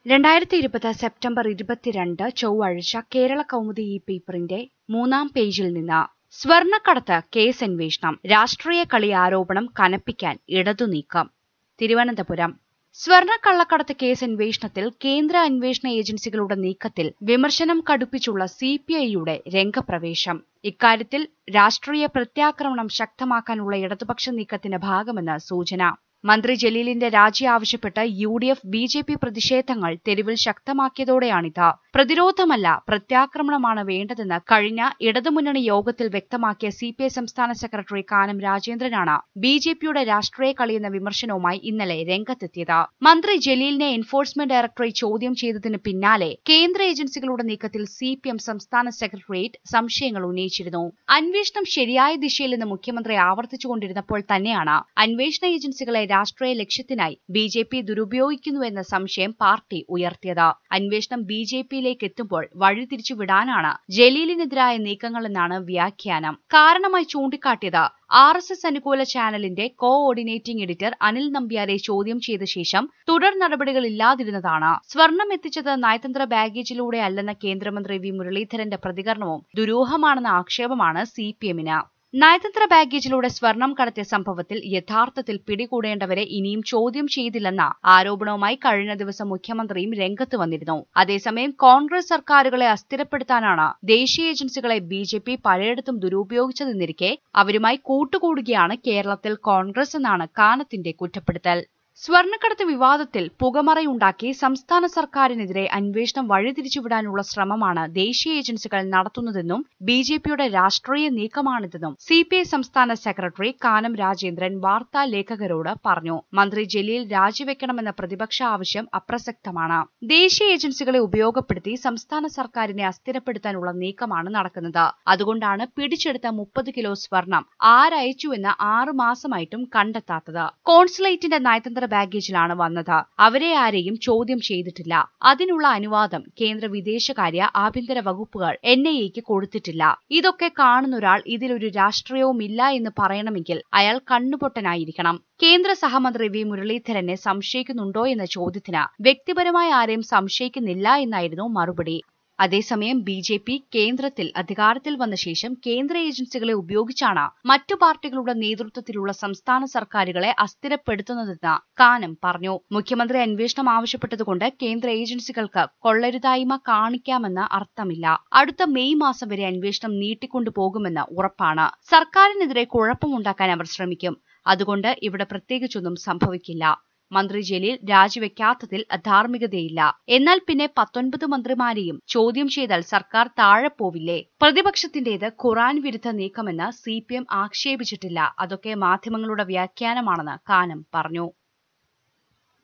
രണ്ടായിരത്തി ഇരുപത് സെപ്റ്റംബർ ഇരുപത്തിരണ്ട് ചൊവ്വാഴ്ച കേരള കൗമുദി ഈ പേപ്പറിന്റെ മൂന്നാം പേജിൽ നിന്ന് സ്വർണ്ണക്കടത്ത് കേസ് അന്വേഷണം രാഷ്ട്രീയ കളി ആരോപണം കനപ്പിക്കാൻ ഇടതു നീക്കം തിരുവനന്തപുരം സ്വർണ്ണക്കള്ളക്കടത്ത് കേസ് അന്വേഷണത്തിൽ കേന്ദ്ര അന്വേഷണ ഏജൻസികളുടെ നീക്കത്തിൽ വിമർശനം കടുപ്പിച്ചുള്ള സി പി ഐയുടെ രംഗപ്രവേശം ഇക്കാര്യത്തിൽ രാഷ്ട്രീയ പ്രത്യാക്രമണം ശക്തമാക്കാനുള്ള ഇടതുപക്ഷ നീക്കത്തിന്റെ ഭാഗമെന്ന് സൂചന മന്ത്രി ജലീലിന്റെ രാജി ആവശ്യപ്പെട്ട് U D F B J P പ്രതിഷേധങ്ങൾ തെരുവിൽ ശക്തമാക്കിയതോടെയാണിത് പ്രതിരോധമല്ല പ്രത്യാക്രമണമാണ് വേണ്ടതെന്ന് കഴിഞ്ഞ ഇടതുമുന്നണി യോഗത്തിൽ വ്യക്തമാക്കിയ സി പി ഐ സംസ്ഥാന സെക്രട്ടറി കാനം രാജേന്ദ്രനാണ് ബി ജെ പിയുടെ രാഷ്ട്രീയ കളിയെന്ന വിമർശനവുമായി ഇന്നലെ രംഗത്തെത്തിയത് മന്ത്രി ജലീലിനെ എൻഫോഴ്സ്മെന്റ് ഡയറക്ടറേറ്റ് ചോദ്യം ചെയ്തതിന് പിന്നാലെ കേന്ദ്ര ഏജൻസികളുടെ നീക്കത്തിൽ സി പി എം സംസ്ഥാന സെക്രട്ടേറിയറ്റ് സംശയങ്ങൾ ഉന്നയിച്ചിരുന്നു അന്വേഷണം ശരിയായ ദിശയിലെന്ന് മുഖ്യമന്ത്രി ആവർത്തിച്ചുകൊണ്ടിരുന്നപ്പോൾ തന്നെയാണ് അന്വേഷണ ഏജൻസികളെ രാഷ്ട്രീയ ലക്ഷ്യത്തിനായി ബി ജെ പി ദുരുപയോഗിക്കുന്നുവെന്ന സംശയം പാർട്ടി ഉയർത്തിയത് അന്വേഷണം ബി ജെ പിയിലേക്ക് എത്തുമ്പോൾ വഴിതിരിച്ചു വിടാനാണ് ജലീലിനെതിരായ നീക്കങ്ങളെന്നാണ് വ്യാഖ്യാനം കാരണമായി ചൂണ്ടിക്കാട്ടിയത് ആർ എസ് എസ് അനുകൂല ചാനലിന്റെ കോ ഓർഡിനേറ്റിംഗ് എഡിറ്റർ അനിൽ നമ്പ്യാരെ ചോദ്യം ചെയ്ത ശേഷം തുടർ നടപടികളില്ലാതിരുന്നതാണ് സ്വർണം എത്തിച്ചത് നയതന്ത്ര ബാഗേജിലൂടെ അല്ലെന്ന കേന്ദ്രമന്ത്രി വി മുരളീധരന്റെ പ്രതികരണവും ദുരൂഹമാണെന്ന ആക്ഷേപമാണ് സി പി എമ്മിന് നയതന്ത്ര ബാഗേജിലൂടെ സ്വർണം കടത്തിയ സംഭവത്തിൽ യഥാർത്ഥത്തിൽ പിടികൂടേണ്ടവരെ ഇനിയും ചോദ്യം ചെയ്തില്ലെന്ന ആരോപണവുമായി കഴിഞ്ഞ ദിവസം മുഖ്യമന്ത്രിയും രംഗത്ത് വന്നിരുന്നു അതേസമയം കോൺഗ്രസ് സർക്കാരുകളെ അസ്ഥിരപ്പെടുത്താനാണ് ദേശീയ ഏജൻസികളെ ബി ജെ പി പലയിടത്തും ദുരുപയോഗിച്ചതെന്നിരിക്കെ അവരുമായി കൂട്ടുകൂടുകയാണ് കേരളത്തിൽ കോൺഗ്രസ് എന്നാണ് കാനത്തിന്റെ കുറ്റപ്പെടുത്തൽ സ്വർണ്ണക്കടത്ത് വിവാദത്തിൽ പുകമറയുണ്ടാക്കി സംസ്ഥാന സർക്കാരിനെതിരെ അന്വേഷണം വഴിതിരിച്ചുവിടാനുള്ള ശ്രമമാണ് ദേശീയ ഏജൻസികൾ നടത്തുന്നതെന്നും ബി ജെ പിയുടെ രാഷ്ട്രീയ നീക്കമാണിതെന്നും സി പി ഐ സംസ്ഥാന സെക്രട്ടറി കാനം രാജേന്ദ്രൻ വാർത്താ ലേഖകരോട് പറഞ്ഞു മന്ത്രി ജലീൽ രാജിവെക്കണമെന്ന പ്രതിപക്ഷ ആവശ്യം അപ്രസക്തമാണ് ദേശീയ ഏജൻസികളെ ഉപയോഗപ്പെടുത്തി സംസ്ഥാന സർക്കാരിനെ അസ്ഥിരപ്പെടുത്താനുള്ള നീക്കമാണ് നടക്കുന്നത് അതുകൊണ്ടാണ് പിടിച്ചെടുത്ത മുപ്പത് കിലോ സ്വർണം ആരയച്ചുവെന്ന് ആറു മാസമായിട്ടും കണ്ടെത്താത്തത് കോൺസുലേറ്റിന്റെ നയതന്ത്ര ബാഗേജിലാണ് വന്നത് അവരെ ആരെയും ചോദ്യം ചെയ്തിട്ടില്ല അതിനുള്ള അനുവാദം കേന്ദ്ര വിദേശകാര്യ ആഭ്യന്തര വകുപ്പുകൾ എൻ ഐ എക്ക് കൊടുത്തിട്ടില്ല ഇതൊക്കെ കാണുന്ന ഒരാൾ ഇതിലൊരു രാഷ്ട്രീയവും ഇല്ല എന്ന് പറയണമെങ്കിൽ അയാൾ കണ്ണുപൊട്ടനായിരിക്കണം കേന്ദ്ര സഹമന്ത്രി വി മുരളീധരനെ സംശയിക്കുന്നുണ്ടോ എന്ന ചോദ്യത്തിന് വ്യക്തിപരമായി ആരെയും സംശയിക്കുന്നില്ല എന്നായിരുന്നു മറുപടി അതേസമയം ബി ജെ പി കേന്ദ്രത്തിൽ അധികാരത്തിൽ വന്ന ശേഷം കേന്ദ്ര ഏജൻസികളെ ഉപയോഗിച്ചാണ് മറ്റു പാർട്ടികളുടെ നേതൃത്വത്തിലുള്ള സംസ്ഥാന സർക്കാരുകളെ അസ്ഥിരപ്പെടുത്തുന്നതെന്ന് കാനം പറഞ്ഞു മുഖ്യമന്ത്രി അന്വേഷണം ആവശ്യപ്പെട്ടതുകൊണ്ട് കേന്ദ്ര ഏജൻസികൾക്ക് കൊള്ളരുതായ്മ കാണിക്കാമെന്ന് അർത്ഥമില്ല അടുത്ത മെയ് മാസം വരെ അന്വേഷണം നീട്ടിക്കൊണ്ടുപോകുമെന്ന് ഉറപ്പാണ് സർക്കാരിനെതിരെ കുഴപ്പമുണ്ടാക്കാൻ അവർ ശ്രമിക്കും അതുകൊണ്ട് ഇവിടെ പ്രത്യേകിച്ചൊന്നും സംഭവിക്കില്ല മന്ത്രി ജലീൽ രാജിവെക്കാത്തതിൽ അധാർമികതയില്ല എന്നാൽ പിന്നെ പത്തൊൻപത് മന്ത്രിമാരെയും ചോദ്യം ചെയ്താൽ സർക്കാർ താഴെ പോവില്ലേ പ്രതിപക്ഷത്തിന്റേത് ഖുറാൻ വിരുദ്ധ നീക്കമെന്ന് സി പി എം ആക്ഷേപിച്ചിട്ടില്ല അതൊക്കെ മാധ്യമങ്ങളുടെ വ്യാഖ്യാനമാണെന്ന് കാനം പറഞ്ഞു